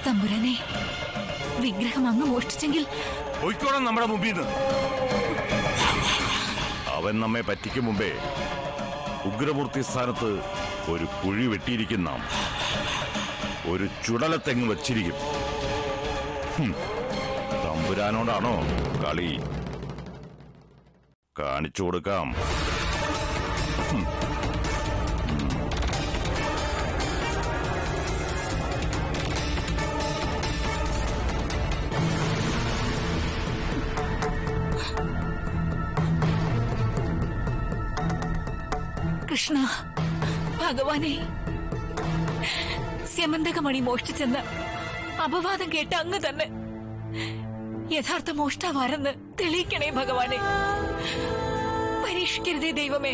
തമ്പുരാനെ വിഗ്രഹം അങ്ങ് മോഷ്ടിച്ചെങ്കിൽ പൊയ്ക്കോണം നമ്മുടെ മുമ്പിൽ നിന്ന് അവൻ നമ്മെ പറ്റിക്കും മുമ്പേ ഉഗ്രമൂർത്തി സ്ഥാനത്ത് ഒരു കുഴി വെട്ടിയിരിക്കും നാം ഒരു ചുടലത്തെങ്ങ് വച്ചിരിക്കും ഹും, തമ്പുരാനോടാണോ കളി കാണിച്ചു കൊടുക്കാം കൃഷ്ണ ഭഗവാനെ സ്യമന്തകമണി മോഷ്ടിച്ചെന്ന് അപവാദം കേട്ട അങ്ങ് തന്നെ യഥാർത്ഥ മോഷ്ടാവാരെന്ന് തെളിയിക്കണേ ഭഗവാനെ പരീക്ഷിക്കരുതേ ദൈവമേ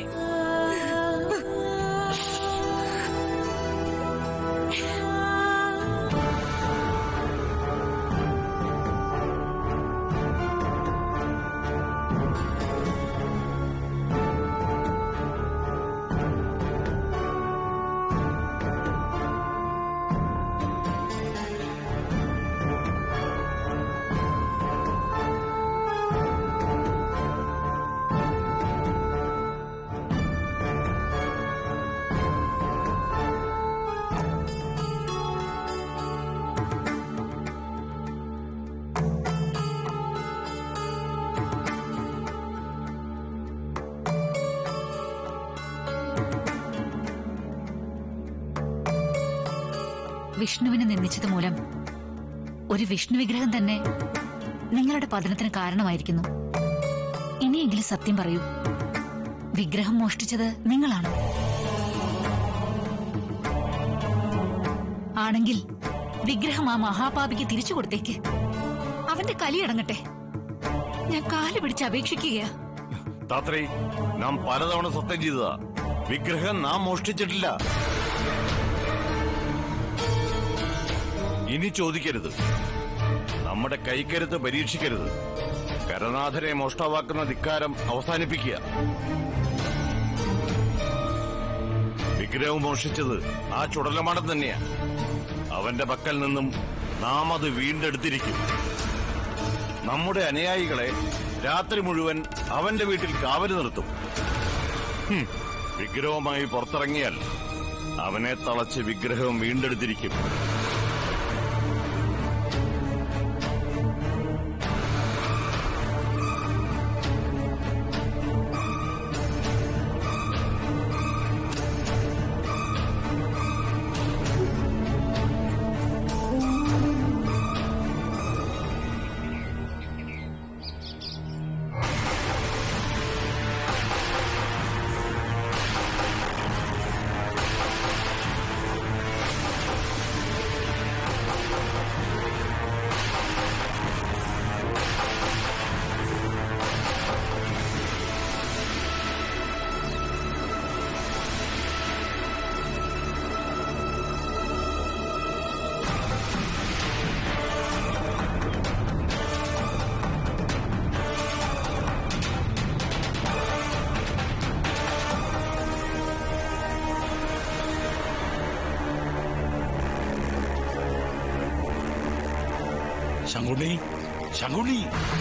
വിഷ്ണുവിനെ നിന്ദിച്ചത് മൂലം ഒരു വിഷ്ണു വിഗ്രഹം തന്നെ നിങ്ങളുടെ പതനത്തിന് കാരണമായിരിക്കുന്നു ഇനിയെങ്കിലും സത്യം പറയൂ വിഗ്രഹം മോഷ്ടിച്ചത് നിങ്ങളാണോ ആണെങ്കിൽ വിഗ്രഹം ആ മഹാപാപിക്ക് തിരിച്ചു കൊടുത്തേക്ക് അവന്റെ കലിയടങ്ങട്ടെ ഞാൻ കാല് പിടിച്ച് അപേക്ഷിക്കുകയാ താത്രി നാം പലതവണ സത്യം ചെയ്തതാ വിഗ്രഹം നാം മോഷ്ടിച്ചിട്ടില്ല ഇനി ചോദിക്കരുത് നമ്മുടെ കൈക്കരുത്ത് പരീക്ഷിക്കരുത് കരനാഥനെ മോഷ്ടാവാക്കുന്ന ധിക്കാരം അവസാനിപ്പിക്കുക വിഗ്രഹം മോഷ്ടിച്ചത് ആ ചുടലമാടം തന്നെയാ അവന്റെ പക്കൽ നിന്നും നാം അത് വീണ്ടെടുത്തിരിക്കും നമ്മുടെ അനുയായികളെ രാത്രി മുഴുവൻ അവന്റെ വീട്ടിൽ കാവല് നിർത്തും ഹും, വിഗ്രഹവുമായി പുറത്തിറങ്ങിയാൽ അവനെ തളച്ച് വിഗ്രഹം വീണ്ടെടുത്തിരിക്കും ശങ്കുണ്ണി ശങ്കുണ്ണി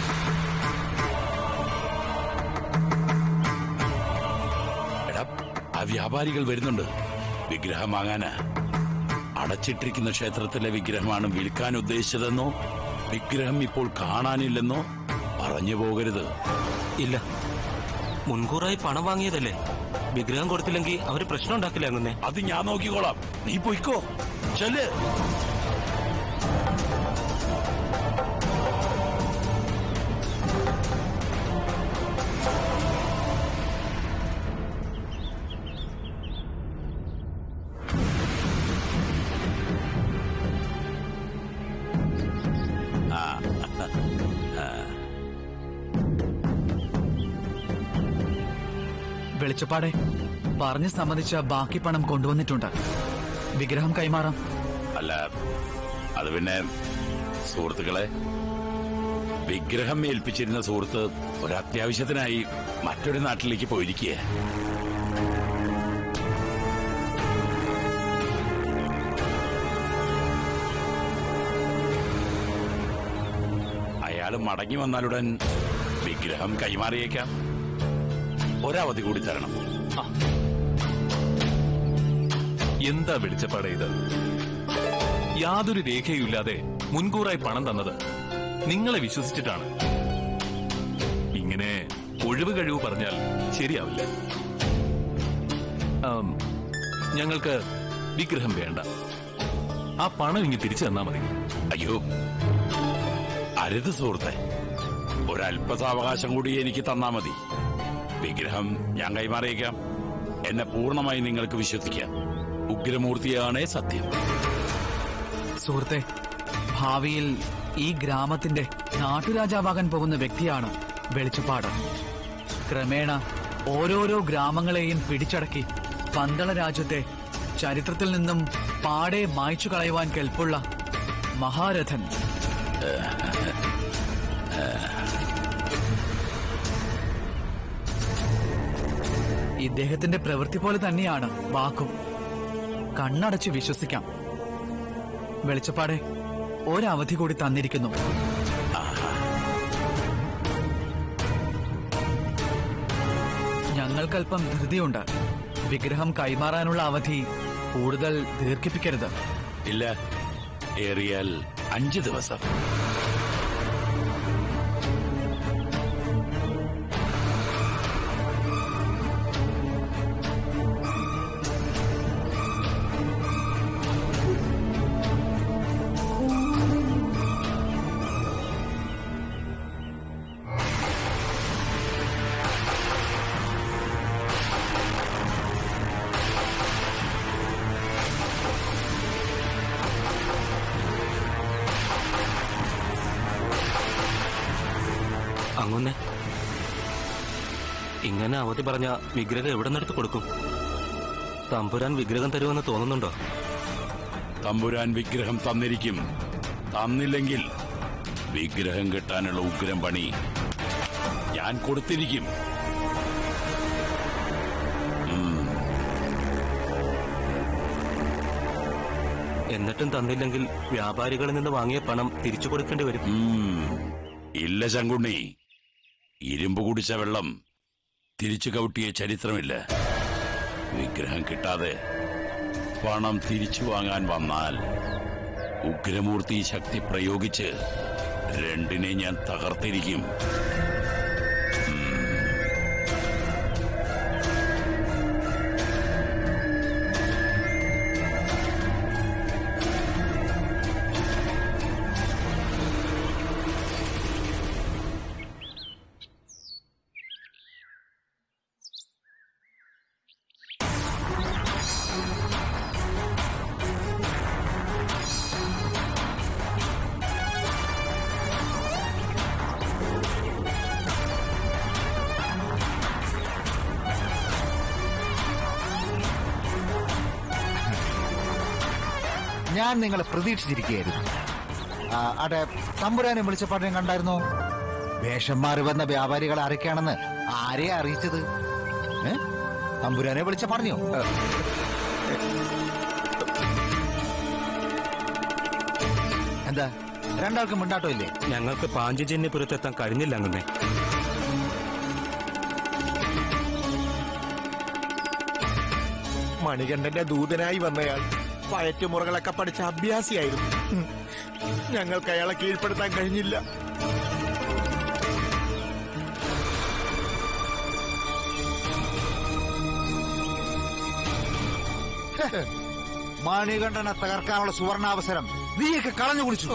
എടാ ആ വ്യാപാരികൾ വരുന്നുണ്ട് വിഗ്രഹം വാങ്ങാനാ അടച്ചിട്ടിരിക്കുന്ന ക്ഷേത്രത്തിലെ വിഗ്രഹമാണ് വിൽക്കാൻ ഉദ്ദേശിച്ചതെന്നോ വിഗ്രഹം ഇപ്പോൾ കാണാനില്ലെന്നോ പറഞ്ഞു പോകരുത് ഇല്ല മുൻകൂറായി പണം വാങ്ങിയതല്ലേ വിഗ്രഹം കൊടുത്തില്ലെങ്കിൽ അവര് പ്രശ്നം ഉണ്ടാക്കില്ല അങ്ങനെ അത് ഞാൻ നോക്കിക്കോളാം നീ പൊയ്ക്കോ ചെല്ല് വെളിച്ചപ്പാടെ പറഞ്ഞ് സമ്മതിച്ച ബാക്കി പണം കൊണ്ടുവന്നിട്ടുണ്ട് വിഗ്രഹം കൈമാറാം അല്ല അത് പിന്നെ സുഹൃത്തുക്കളെ വിഗ്രഹം ഏൽപ്പിച്ചിരുന്ന സുഹൃത്ത് ഒരു അത്യാവശ്യത്തിനായി മറ്റൊരു നാട്ടിലേക്ക് പോയിരിക്കുക അയാൾ മടങ്ങി വന്നാലുടൻ വിഗ്രഹം കൈമാറിയേക്കാം ഒരവധി കൂടി തരണം എന്താ വെളിച്ചപ്പാട ഇത് യാതൊരു രേഖയുമില്ലാതെ മുൻകൂറായി പണം തന്നത് നിങ്ങളെ വിശ്വസിച്ചിട്ടാണ് ഇങ്ങനെ ഒഴിവ് കഴിവ് പറഞ്ഞാൽ ശരിയാവില്ല ആം, ഞങ്ങൾക്ക് വിഗ്രഹം വേണ്ട ആ പണം ഇങ്ങ് തിരിച്ചു തന്നാ മതി അയ്യോ അരുത് സുഹൃത്തെ ഒരല്പസാവകാശം കൂടി എനിക്ക് തന്നാ മതി വിഗ്രഹം ഞാൻ കൈമാറിയേക്കാം എന്നെ പൂർണ്ണമായി നിങ്ങൾക്ക് വിശ്വസിക്കാം ഉഗ്രമൂർത്തിയാണേ സത്യം സുഹൃത്തെ ഭാവിയിൽ ഈ ഗ്രാമത്തിന്റെ നാട്ടുരാജാവാകാൻ പോകുന്ന വ്യക്തിയാണ് വെളിച്ചപ്പാട് ക്രമേണ ഓരോരോ ഗ്രാമങ്ങളെയും പിടിച്ചടക്കി പന്തള രാജ്യത്തെ ചരിത്രത്തിൽ നിന്നും പാടെ മായ്ച്ചു കളയുവാൻ കെൽപ്പുള്ള മഹാരഥൻ ഇദ്ദേഹത്തിന്റെ പ്രവൃത്തി പോലെ തന്നെയാണ് വാക്കും കണ്ണടച്ച് വിശ്വസിക്കാം വെളിച്ചപ്പാടെ ഒരവധി കൂടി തന്നിരിക്കുന്നു ഞങ്ങൾക്കല്പം ധൃതിയുണ്ട് വിഗ്രഹം കൈമാറാനുള്ള അവധി കൂടുതൽ ദീർഘിപ്പിക്കരുത് ഇല്ല ഏറിയാൽ അഞ്ച് ദിവസം അങ്ങനെ ഇങ്ങനെ അവധി പറഞ്ഞ വിഗ്രഹം എവിടെ നിന്നെടുത്ത് കൊടുക്കും തമ്പുരാൻ വിഗ്രഹം തരുമെന്ന് തോന്നുന്നുണ്ടോ തമ്പുരാൻ വിഗ്രഹം തന്നിരിക്കും തന്നില്ലെങ്കിൽ വിഗ്രഹം കിട്ടാനുള്ള ഉഗ്രം പണി ഞാൻ കൊടുത്തിരിക്കും എന്നിട്ടും തന്നില്ലെങ്കിൽ വ്യാപാരികളിൽ നിന്ന് വാങ്ങിയ പണം തിരിച്ചു കൊടുക്കേണ്ടി വരും ഉം. ഇല്ല ശങ്കുണ്ണി ഇരുമ്പ് കുടിച്ച വെള്ളം തിരിച്ചു കൗട്ടിയ ചരിത്രമില്ല വിഗ്രഹം കിട്ടാതെ പണം തിരിച്ചു വാങ്ങാൻ വന്നാൽ ഉഗ്രമൂർത്തി ശക്തി പ്രയോഗിച്ച് രണ്ടിനെ ഞാൻ തകർത്തിരിക്കും ഞാൻ നിങ്ങളെ പ്രതീക്ഷിച്ചിരിക്കുകയായിരുന്നു ആ, അടെ തമ്പുരാനെ വിളിച്ചപ്പാട്ടിനെ കണ്ടായിരുന്നോ വേഷം മാറി വന്ന വ്യാപാരികളെ ആരൊക്കെയാണെന്ന് ആരെയാ അറിയിച്ചത് ഏ? തമ്പുരാനെ വിളിച്ച പറഞ്ഞോ എന്താ രണ്ടാൾക്കും മിണ്ടാട്ടോ ഇല്ലേ ഞങ്ങൾക്ക് പാഞ്ചജന്യപുരത്തെത്താൻ കഴിഞ്ഞില്ല അങ്ങനെ മണികണ്ഠന്റെ ദൂതനായി വന്നയാൾ പയറ്റുമുറകളൊക്കെ പഠിച്ച അഭ്യാസിയായിരുന്നു ഉം. ഞങ്ങൾക്ക് അയാളെ കീഴ്പ്പെടുത്താൻ കഴിഞ്ഞില്ല മണികണ്ഠനെ തകർക്കാനുള്ള സുവർണാവസരം നീയൊക്കെ കളഞ്ഞു കുളിച്ചു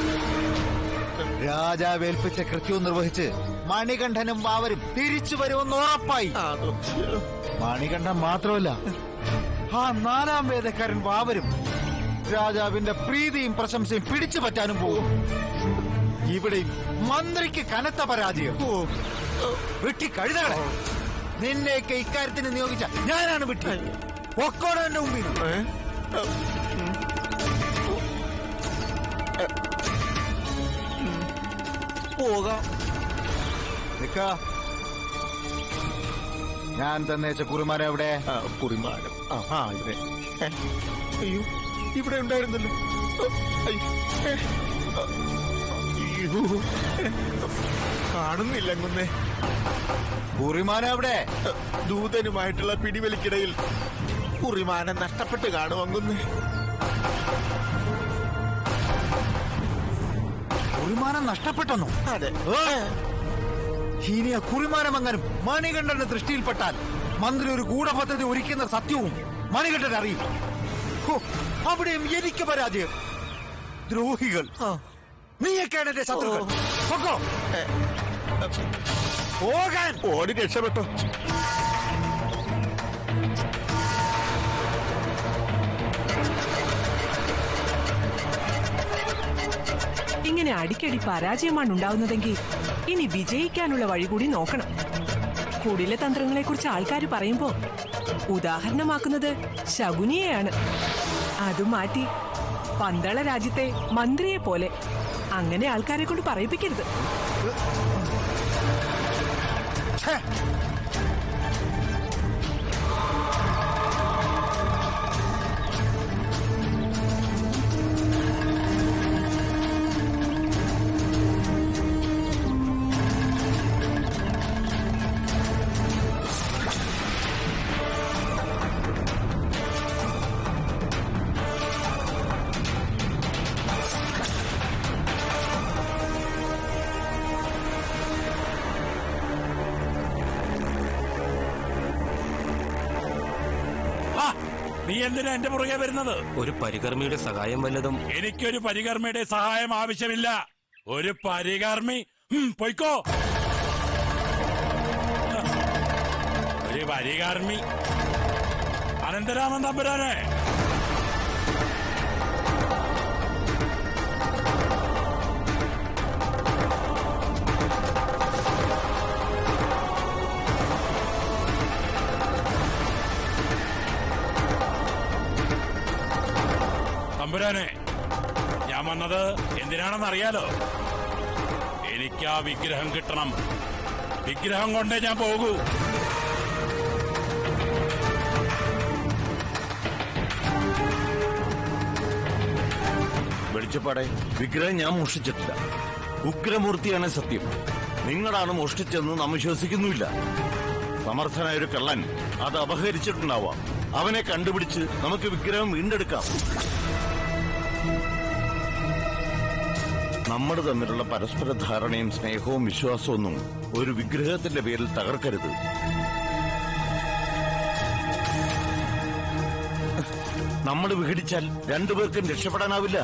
രാജാവ് ഏൽപ്പിച്ച കൃത്യവും നിർവഹിച്ച് മണികണ്ഠനും വാവരും തിരിച്ചു വരുമെന്ന് ഉറപ്പായി മണികണ്ഠൻ മാത്രമല്ല ആ നാലാം വേദക്കാരൻ വാവരും രാജാവിന്റെ പ്രീതിയും പ്രശംസയും പിടിച്ചു പറ്റാനും പോകും ഇവിടെ മന്ത്രിക്ക് കനത്ത പരാജയം വെട്ടി കഴുതകളെ നിന്നെയൊക്കെ ഇക്കാര്യത്തിന് നിയോഗിച്ച ഞാനാണ് വിട്ടി ഒക്കോടെ എന്റെ മുമ്പിൽ നിന്ന്. പോകാം നിക്ക ഞാൻ തന്നേച്ച കുറുമാര എവിടെ ആ, കുറിമാനം ആ ആ, ഇവിടെ ഏ, അയ്യോ ഇവിടെ ഉണ്ടായിരുന്നല്ലോ അയ്യോ, ഏ, അയ്യോ. അയ്യോ കാണുന്നില്ല അങ്ങുന്നേ കുറിമാന എവിടെ ദൂതനുമായിട്ടുള്ള പിടിവലിക്കിടയിൽ കുറിമാനം നഷ്ടപ്പെട്ട് കാണും അങ്ങുന്നേ കുറിമാനം നഷ്ടപ്പെട്ടെന്നോ അതെ ഇനി ആ കുറിമാനം അങ്ങനും മണികണ്ഠന്റെ ദൃഷ്ടിയിൽപ്പെട്ടാൽ മന്ത്രി ഒരു ഗൂഢപദ്ധതി ഒരുക്കുന്ന സത്യവും മണികണ്ഠൻ അറിയും ഹോ, അവിടെയും എനിക്ക് പരാജയം ദ്രോഹികൾ നീയൊക്കെയാണ് എന്റെ ശത്രുക്കൾ പൊക്കോ. പോകാൻ ഓടി രക്ഷപ്പെട്ടോ ഇങ്ങനെ അടിക്കടി പരാജയമാണ് ഉണ്ടാവുന്നതെങ്കിൽ ഇനി വിജയിക്കാനുള്ള വഴി കൂടി നോക്കണം കുടില തന്ത്രങ്ങളെ കുറിച്ച് ആൾക്കാർ പറയുമ്പോ ഉദാഹരണമാക്കുന്നത് ശകുനിയെയാണ് അത് മാറ്റി പന്തള രാജ്യത്തെ മന്ത്രിയെ പോലെ അങ്ങനെ ആൾക്കാരെ കൊണ്ട് പറയിപ്പിക്കരുത് ഛേ, ആ, നീ എന്തിനാ എന്റെ പുറകെ വരുന്നത് ഒരു പരികർമ്മിയുടെ സഹായം വല്ലതും എനിക്കൊരു പരികർമ്മിയുടെ സഹായം ആവശ്യമില്ല ഒരു പരികർമ്മി ഉം, പൊയ്ക്കോ ഒരു പരികർമ്മി അനന്തരാമൻ തമ്പുരാനെ തമ്പുരാനെ ഞാൻ വന്നത് എന്തിനാണെന്ന് അറിയാലോ എനിക്ക് ആ വിഗ്രഹം കിട്ടണം വിഗ്രഹം കൊണ്ടേ ഞാൻ പോകൂ വെളിച്ചപ്പാടെ വിഗ്രഹം ഞാൻ മോഷ്ടിച്ചിട്ടില്ല ഉഗ്രമൂർത്തിയാണ് സത്യം നിങ്ങളാണ് മോഷ്ടിച്ചതെന്ന് നാം വിശ്വസിക്കുന്നുമില്ല സമർത്ഥനായ ഒരു കള്ളൻ അത് അപഹരിച്ചിട്ടുണ്ടാവാം അവനെ കണ്ടുപിടിച്ച് നമുക്ക് വിഗ്രഹം വീണ്ടെടുക്കാം നമ്മൾ തമ്മിലുള്ള പരസ്പര ധാരണയും സ്നേഹവും വിശ്വാസവും ഒന്നും ഒരു വിഗ്രഹത്തിന്റെ പേരിൽ തകർക്കരുത് നമ്മൾ വിഘടിച്ചാൽ രണ്ടുപേർക്കും രക്ഷപ്പെടാനാവില്ല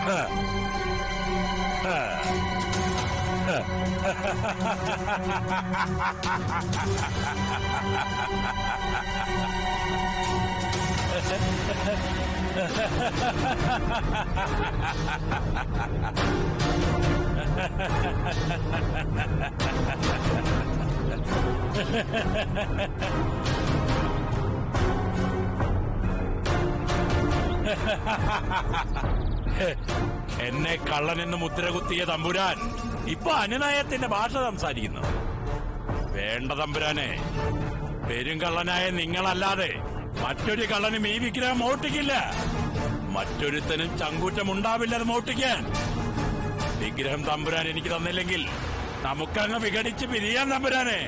എന്നെ കള്ളനെന്ന് മുദ്രകുത്തിയ തമ്പുരാൻ ഇപ്പൊ അനുനയത്തിന്റെ ഭാഷ സംസാരിക്കുന്നു വേണ്ട തമ്പുരാനെ പെരുങ്കള്ളനായ നിങ്ങളല്ലാതെ മറ്റൊരു കള്ളനും ഈ വിഗ്രഹം മോട്ടിക്കില്ല മറ്റൊരുത്തനും ചങ്കൂറ്റം ഉണ്ടാവില്ല അത് മോട്ടിക്കാൻ വിഗ്രഹം തമ്പുരാൻ എനിക്ക് തന്നില്ലെങ്കിൽ നമുക്കങ്ങ് വിഘടിച്ച് പിരിയാൻ തമ്പുരാനെ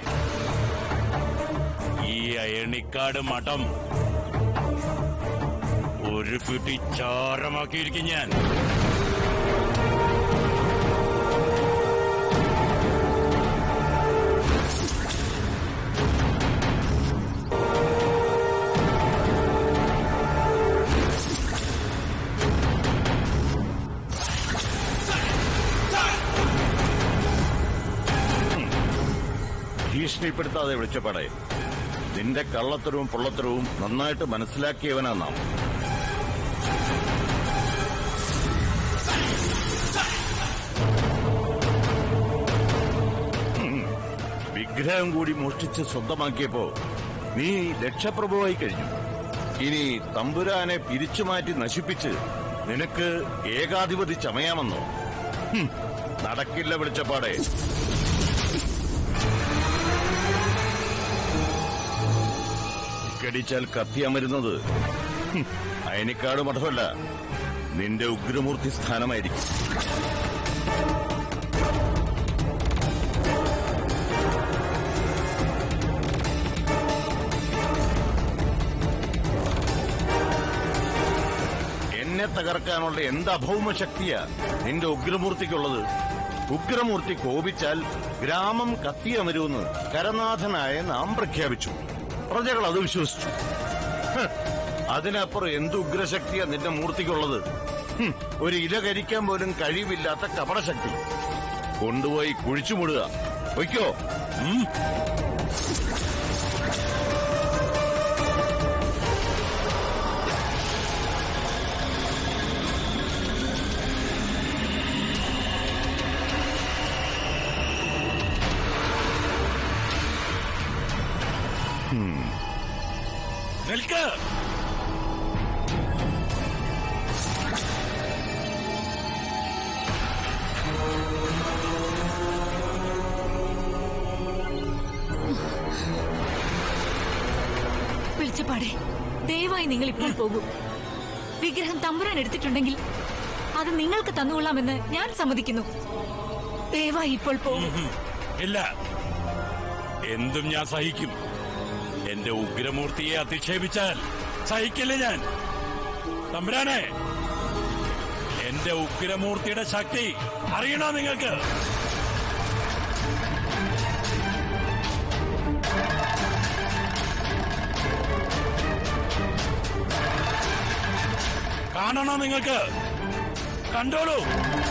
ഈ അയണിക്കാട് മഠം ഒരു പിടി ചാരമാക്കിയിരിക്കും ഞാൻ ഭീഷണിപ്പെടുത്താതെ വിളിച്ചപ്പാടെ നിന്റെ കള്ളത്തരവും പൊള്ളത്തരവും നന്നായിട്ട് മനസ്സിലാക്കിയവനാ നാം ഉം. വിഗ്രഹം കൂടി മോഷ്ടിച്ച് സ്വന്തമാക്കിയപ്പോ നീ രക്ഷപ്രഭുവായി കഴിഞ്ഞു ഇനി തമ്പുരാനെ പിരിച്ചുമാറ്റി നശിപ്പിച്ച് നിനക്ക് ഏകാധിപതി ചമയാമെന്നോ ഹും, നടക്കില്ല വിളിച്ചപ്പാടെ കടിച്ചാൽ കത്തിയമരുന്നത് ഹും, അയനിക്കാട് മഠമല്ല നിന്റെ ഉഗ്രമൂർത്തി സ്ഥാനമായിരിക്കും തകർക്കാനുള്ള എന്ത് അഭൗമ ശക്തിയാ നിന്റെ ഉഗ്രമൂർത്തിക്കുള്ളത് ഉഗ്രമൂർത്തി കോപിച്ചാൽ ഗ്രാമം കത്തിയമരുമെന്ന് കരനാഥനായ നാം പ്രഖ്യാപിച്ചു പ്രജകൾ അത് വിശ്വസിച്ചു ഹ്, അതിനപ്പുറം എന്ത് ഉഗ്രശക്തിയാ നിന്റെ മൂർത്തിക്കുള്ളത് ഹും, ഒരു ഇല കരിക്കാൻ പോലും കഴിവില്ലാത്ത കപടശക്തി കൊണ്ടുപോയി കുഴിച്ചുമുടുക വയ്ക്കോ ഉം നിൽക്ക് വിളിച്ചപ്പാടെ ദയവായി നിങ്ങൾ ഇപ്പോൾ പോകൂ വിഗ്രഹം തമ്പുരാൻ എടുത്തിട്ടുണ്ടെങ്കിൽ അത് നിങ്ങൾക്ക് തന്നുകൊള്ളാമെന്ന് ഞാൻ സമ്മതിക്കുന്നു ദയവായി ഇപ്പോൾ പോകും ഉം. ഇല്ല എന്തും ഞാൻ സഹിക്കും എന്റെ ഉഗ്രമൂർത്തിയെ അധിക്ഷേപിച്ചാൽ സഹിക്കില്ല ഞാൻ തമ്പുരാനെ എന്റെ ഉഗ്രമൂർത്തിയുടെ ശക്തി അറിയണോ നിങ്ങൾക്ക് കാണണോ നിങ്ങൾക്ക് കണ്ടോളൂ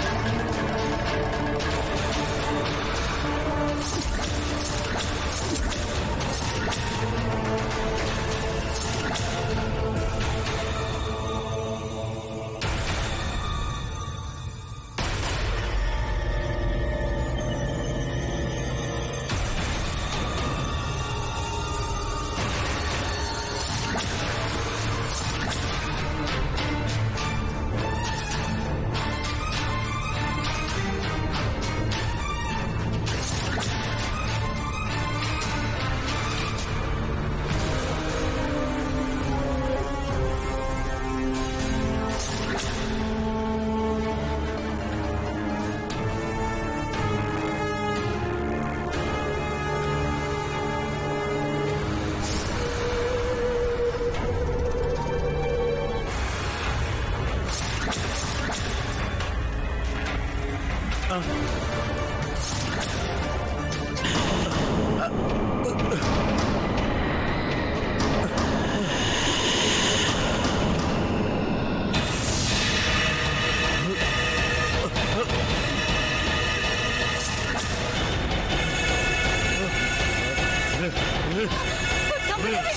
തമ്പുരാനെ!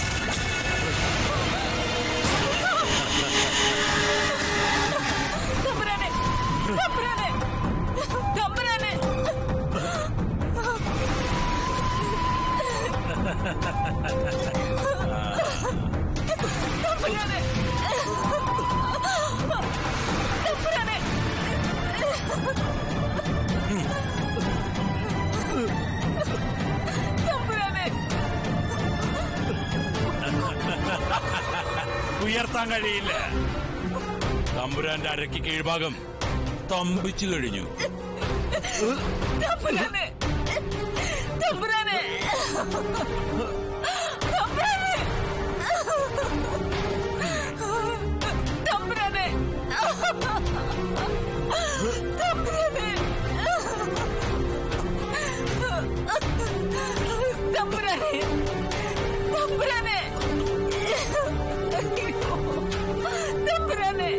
തമ്പുരാനെ! തമ്പുരാനെ! തമ്പുരാനെ! തമ്പുരാനെ! തമ്പുരാനെ! തമ്പുരാനെ! ഉയർത്താൻ കഴിയില്ല തമ്പുരാന്റെ അരയ്ക്ക് കീഴ്ഭാഗം തമ്പിച്ചു കഴിഞ്ഞു തമ്പുരാനെ! തമ്പുരാനെ! തമ്പുരാനെ! തമ്പുരാനെ! തമ്പുരാനെ! തമ്പുരാനെ! തമ്പുരാനെ! അയ്യോ! തമ്പുരാനെ!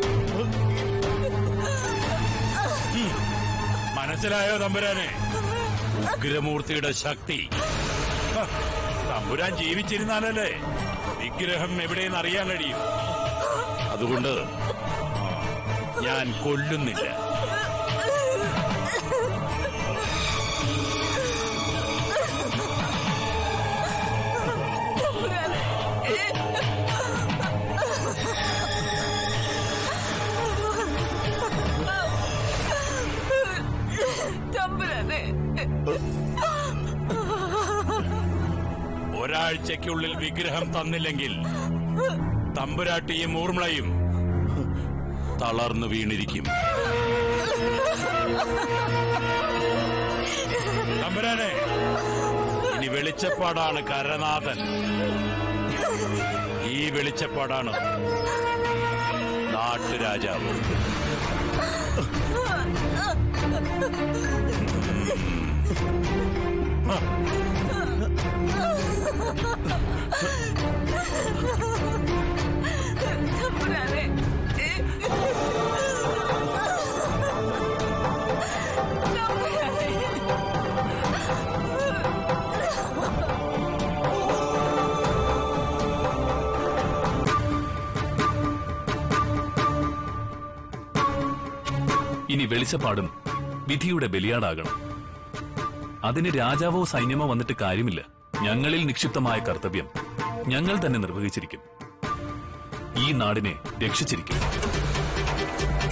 മനസ്സിലായോ തമ്പുരാനെ ഉഗ്രമൂർത്തിയുടെ ശക്തി ഹ, തമ്പുരാൻ ജീവിച്ചിരുന്നാലല്ലേ വിഗ്രഹം എവിടെയെന്ന് അറിയാൻ കഴിയും അതുകൊണ്ട് ആ, ഞാൻ കൊല്ലുന്നില്ല തമ്പുരാനെ ഒരാഴ്ചയ്ക്കുള്ളിൽ വിഗ്രഹം തന്നില്ലെങ്കിൽ തമ്പുരാട്ടിയും ഊർമിളയും തളർന്നു വീണിരിക്കും തമ്പുരാനെ ഇനി വെളിച്ചപ്പാടാണ് കരനാഥൻ ഈ വെളിച്ചപ്പാടാണ് നാട്ടുരാജാവ് തമ്പുരാനെ ഇനി വെളിച്ചപ്പാടും വിധിയുടെ ബലിയാടാകണം അതിന് രാജാവോ സൈന്യമോ വന്നിട്ട് കാര്യമില്ല ഞങ്ങളിൽ നിക്ഷിപ്തമായ കർത്തവ്യം ഞങ്ങൾ തന്നെ നിർവഹിച്ചിരിക്കും ഈ നാടിനെ രക്ഷിച്ചിരിക്കും